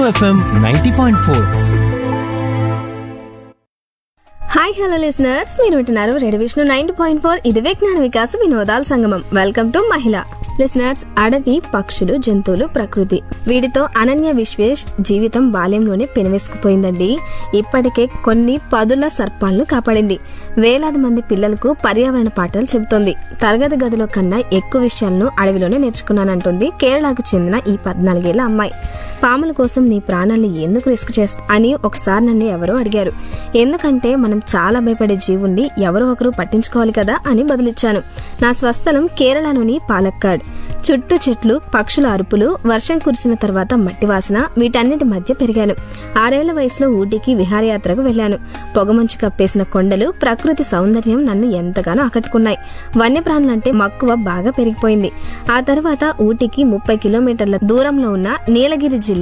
FM ninety point four hi hello listeners మీరు వింటున్నారు red Vishnu nine point four ఇది విజ్ఞాన వికాస వినోదాల సంగమం వెల్కమ్ టు మహిళ లిసనర్స్ అడవి పక్షులు జంతువులు ప్రకృతి వీటితో అనన్య విశ్వేష్ జీవితం బాల్యంలోనే పెనవేసుకుపోయిందండి ఇప్పటికే కొన్ని పదుల సర్పాలను కాపాడింది వేలాది మంది పిల్లలకు పర్యావరణ పాఠాలు చెబుతోంది తరగతి గదిలో కన్నా ఎక్కువ విషయాలను అడవిలోనే నేర్చుకున్నానంటుంది కేరళకు చెందిన ఈ పద్నాలుగేళ్ల అమ్మాయి పాముల కోసం నీ ప్రాణాన్ని ఎందుకు రిస్క్ చేస్తా అని ఒకసారి నన్ను ఎవరో అడిగారు ఎందుకంటే మనం చాలా భయపడే జీవుల్ని ఎవరో ఒకరు పట్టించుకోవాలి కదా అని బదులిచ్చాను నా స్వస్థలం కేరళలోని పాలక్కాడ్ చుట్టూ చెట్లు పక్షుల అరుపులు వర్షం కురిసిన తర్వాత మట్టి వాసన వీటన్నిటి మధ్య పెరిగాను ఆరేళ్ల వయసులో ఊటీకి విహారయాత్రకు వెళ్లాను పొగమంచు కప్పేసిన కొండలు ప్రకృతి సౌందర్యం నన్ను ఎంతగానో ఆకట్టుకున్నాయి వన్యప్రాణులంటే మక్కువ బాగా పెరిగిపోయింది ఆ తర్వాత ఊటీకి ముప్పై కిలోమీటర్ల దూరంలో ఉన్న నీలగిరి జిల్లా